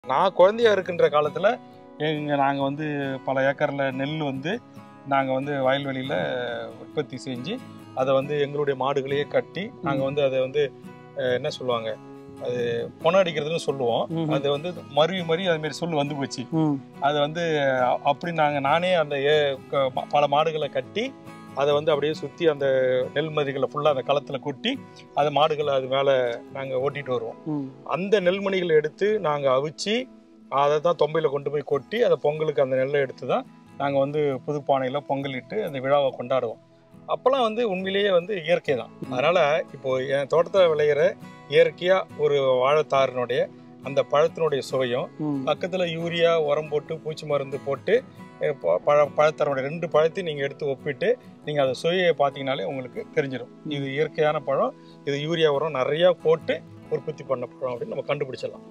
நான் குழந்தையா இருக்கின்ற காலத்தில் எங்க நாங்கள் வந்து பல ஏக்கரில் நெல் வந்து நாங்கள் வந்து வயல்வெளியில் உற்பத்தி செஞ்சு அதை வந்து எங்களுடைய மாடுகளையே கட்டி நாங்கள் வந்து அதை வந்து அஹ், என்ன சொல்லுவாங்க அது பொன அடிக்கிறதுன்னு சொல்லுவோம் ம்ஹும். அது வந்து மருவி மருவி அது மாதிரி சொல்லு வந்து போச்சு ம். அது வந்து அ- அப்படி நாங்கள் நானே அந்த ஏ- க- ம- பல மாடுகளை கட்டி அதை வந்து அப்படியே சுற்றி அந்த நெல் மதிகளை ஃபுல்லாக அந்த களத்தில் கொட்டி அது மாடுகளை அது மேலே நாங்கள் ஓட்டிட்டு வருவோம் ம். அந்த நெல்மணிகளை எடுத்து நாங்கள் அவிச்சு அதை தான் தொம்பையில் கொண்டு போய் கொட்டி அதை பொங்கலுக்கு அந்த நெல்லை எடுத்து தான் நாங்கள் வந்து புது பானையில் பொங்கலிட்டு அந்த விழாவை கொண்டாடுவோம் அப்போல்லாம் வந்து உண்மையிலேயே வந்து இயற்கை தான் அதனால் இப்போ என் தோட்டத்தில் விளையிற இயற்கையாக ஒரு வாழைத்தாரினுடைய அந்த பழத்தினுடைய சுவையும் ம். பக்கத்தில் யூரியா உரம் போட்டு பூச்சி மருந்து போட்டு அஹ் ப- பழ பழத்தரோட ரெண்டு பழத்தையும் நீங்கள் எடுத்து ஒப்பிட்டு நீங்கள் அதை சுவையை பார்த்தீங்கனாலே உங்களுக்கு தெரிஞ்சிடும் இது இயற்கையான பழம் இது யூரியா உரம் நிறையா போட்டு உற்பத்தி பண்ண பழம் அப்படின்னு நம்ம கண்டுபிடிச்சிடலாம்